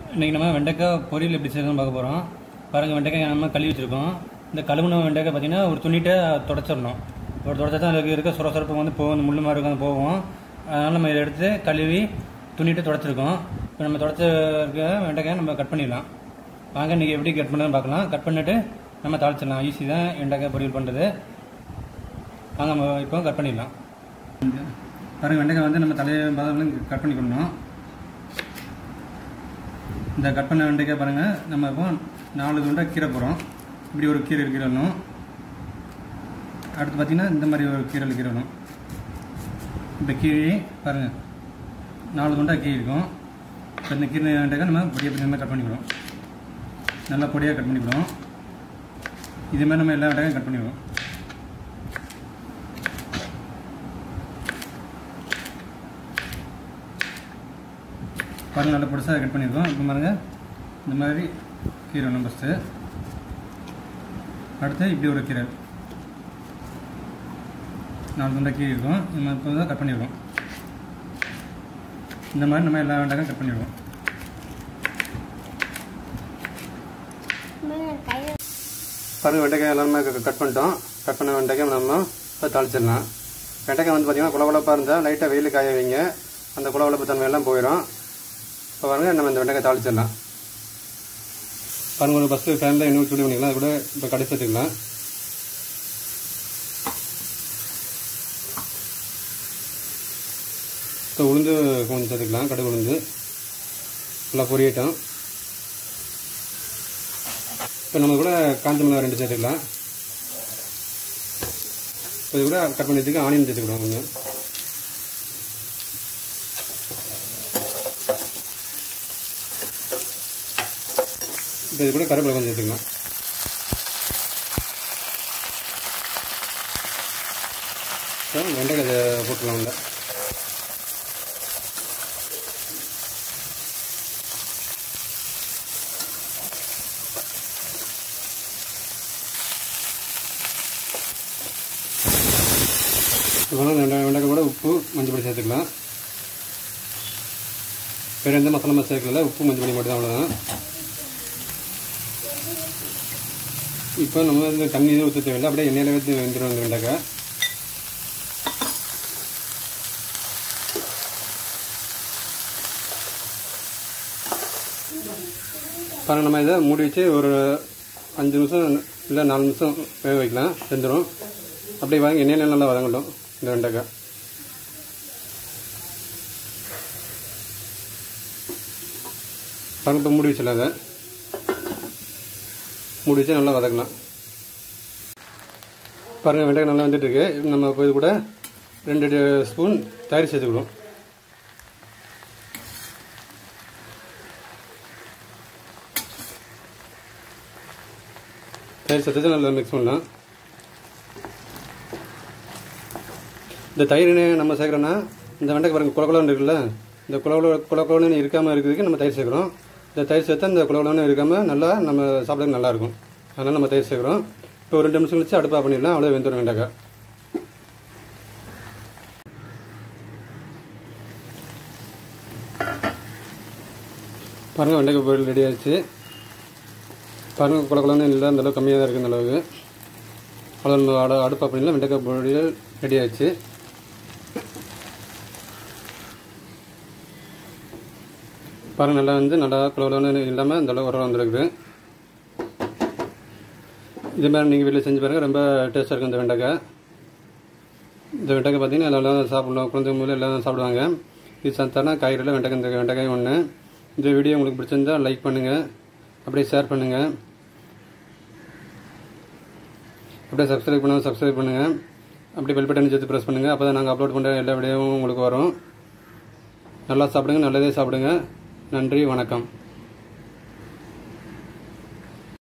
இன்றைக்கி நம்ம வெண்டைக்காய் பொரியல் எப்படி செய்யணும்னு பார்க்க போகிறோம் பாருங்கள் வெண்டைக்காய் நம்ம கழுவி வச்சுருக்கோம் இந்த கழுவுன வெண்டைக்காய் பார்த்தீங்கன்னா ஒரு துணிட்ட தொடச்சிடணும் ஒரு தொடச்சா தான் அதுக்கு இருக்க சுர சுரப்பு வந்து போகும் அந்த முள்ளு மாதிரி இருக்கும் அது போகும் அதனால் நம்ம இதை எடுத்து கழுவி துணிட்டு தொடச்சிருக்கோம் இப்போ நம்ம தொடச்ச இருக்க வெண்டைக்காயை நம்ம கட் பண்ணிடலாம் வாங்க இன்றைக்கி எப்படி கட் பண்ணுறதுன்னு பார்க்கலாம் கட் பண்ணிவிட்டு நம்ம தாளிச்சிடலாம் ஈஸி தான் வெண்டைக்காய் பொரியல் பண்ணுறது வாங்க நம்ம இப்போ கட் பண்ணிடலாம் பாருங்கள் வெண்டைக்காய் வந்து நம்ம தலையை பதம் கட் பண்ணிக்கணும் இந்த கட் பண்ண வெண்டைக்காய் பாருங்கள் நம்ம இப்போ நாலு துண்டா கீரை போகிறோம் இப்படி ஒரு கீரை இருக்கிறணும் அடுத்து பார்த்தீங்கன்னா இந்த மாதிரி ஒரு கீரை இருக்கிறணும் இந்த கீரை பாருங்கள் நாலு துண்டா கீரை இருக்கும் இப்போ இந்த கீரை வெண்டைக்காய் நம்ம பொடியாக பொடியாக கட் பண்ணிக்கிறோம் நல்லா பொடியாக கட் பண்ணிக்கிறோம் இதே மாதிரி நம்ம எல்லா வெண்டைக்காயும் கட் பண்ணிடுவோம் பாருங்கள் நல்லா பொடிசாக கட் பண்ணியிருக்கோம் இப்போ பாருங்கள் இந்த மாதிரி கீரை ஒன்று ஃபஸ்ட்டு அடுத்து இப்படி ஒரு கீரை நாலு துண்டா கீரை இருக்கும் நம்ம இப்போ தான் கட் பண்ணிடுவோம் இந்த மாதிரி நம்ம எல்லா வெண்டைக்கும் கட் பண்ணிடுவோம் பாருங்கள் வெண்டைக்காய் எல்லாமே கட் பண்ணிட்டோம் கட் பண்ண வெண்டைக்காய் நம்ம இப்போ தாளிச்சிடலாம் வெண்டைக்காய் வந்து பார்த்திங்கன்னா குளகுளப்பாக இருந்தால் லைட்டாக வெயில் காய வைங்க அந்த குளகுளப்பு தன்மை எல்லாம் போயிடும் இப்போ பாருங்க நம்ம இந்த வெண்டைக்காய் தாளிச்சிடலாம் பாருங்க ஒரு ஃபஸ்ட்டு ஃபேனில் எண்ணெய் ஊற்றி பண்ணிக்கலாம் அது கூட இப்போ கடைசி வச்சுக்கலாம் இப்போ உளுந்து கொஞ்சம் சேர்த்துக்கலாம் கடுகு உளுந்து நல்லா பொரியட்டும் இப்போ நம்ம கூட காஞ்ச மிளகா ரெண்டு சேர்த்துக்கலாம் இப்போ இது கூட கட் பண்ணி வச்சுக்க ஆனியன் சேர்த்துக்கலாம் கொஞ்சம் இப்போ இது கூட கருவேப்பிலை கொஞ்சம் சேர்த்துக்கலாம் இப்போ வெண்டைக்காய் இதை போட்டுக்கலாம் உள்ள இப்போ வெண்டை வெண்டைக்காய் கூட உப்பு மஞ்சள் பொடி சேர்த்துக்கலாம் வேறு எந்த மசாலா சேர்க்கல உப்பு மஞ்சள் பொடி மட்டும் தான் அவ்வளோதான் இப்போ நம்ம இந்த தண்ணி எதுவும் ஊற்ற தேவையில்லை அப்படியே எண்ணெயில் வச்சு வெந்துடும் அந்த வெண்டைக்காய் பாருங்கள் நம்ம இதை மூடி வச்சு ஒரு அஞ்சு நிமிஷம் இல்லை நாலு நிமிஷம் வேக வைக்கலாம் வெந்துடும் அப்படியே வாங்கி எண்ணெயில் நல்லா வதங்கட்டும் இந்த வெண்டைக்காய் பாருங்க இப்போ மூடி வச்சிடலாம் அதை மூடி வச்சு நல்லா வதக்கலாம் பாருங்கள் வெண்டைக்காய் நல்லா வந்துட்டு இருக்கு நம்ம இப்போ இது கூட ரெண்டு ஸ்பூன் தயிர் சேர்த்துக்கணும் தயிர் சேர்த்து நல்லா மிக்ஸ் பண்ணலாம் இந்த தயிர் நம்ம சேர்க்குறோன்னா இந்த வெண்டைக்கு பாருங்கள் குளக்குளம்னு இருக்குல்ல இந்த குளக்குள குளக்குளம்னு இருக்காமல் இருக்கிறதுக்கு நம்ம தயிர் சேர்க்குறோம் இந்த தயிர் சேர்த்தா இந்த குளக்குளம்னு இருக்காமல் நல்லா நம்ம சாப்பிட்றது நல்லாயிருக்கும் அதனால் நம்ம தயிர் சேர்க்குறோம் இப்போ ஒரு ரெண்டு நிமிஷம் கழிச்சு அடுப்பாக பண்ணிடலாம் அவ்வளோ வெந்துடும் வெண்டைக்காய் பாருங்கள் வெண்டைக்காய் பொரியல் ரெடி ஆயிடுச்சு பாருங்கள் குள குளம்னு இல்லை அந்த அளவுக்கு கம்மியாக தான் இருக்குது அந்த அளவுக்கு அவ்வளோ அட அடுப்பாக பண்ணிடலாம் வெண்டைக்காய் பொரியல் ரெடி ஆயிடுச்சு பாருங்கள் நல்லா வந்து நல்லா குளகுலன்னு இல்லாமல் அந்த அளவு உரம் வந்துருக்குது இது மாதிரி நீங்கள் வீட்டில் செஞ்சு பாருங்கள் ரொம்ப டேஸ்ட்டாக இருக்கும் இந்த வெண்டைக்காய் இந்த வெண்டைக்காய் பார்த்தீங்கன்னா எல்லாம் சாப்பிடணும் குழந்தை மூலம் எல்லாம் சாப்பிடுவாங்க இது சத்தான காய்கறியில் வெண்டைக்காய் இந்த வெண்டைக்காய் ஒன்று இந்த வீடியோ உங்களுக்கு பிடிச்சிருந்தா லைக் பண்ணுங்கள் அப்படியே ஷேர் பண்ணுங்கள் அப்படியே சப்ஸ்கிரைப் பண்ணுங்கள் சப்ஸ்கிரைப் பண்ணுங்கள் அப்படியே பெல் பட்டன் சேர்த்து ப்ரெஸ் பண்ணுங்கள் அப்போ தான் நாங்கள் அப்லோட் பண்ணுற எல்லா வீடியோவும் உங்களுக்கு வரும் நல்லா சாப்பிடுங்க நல்லதே சாப்பிடுங்க நன்றி வணக்கம்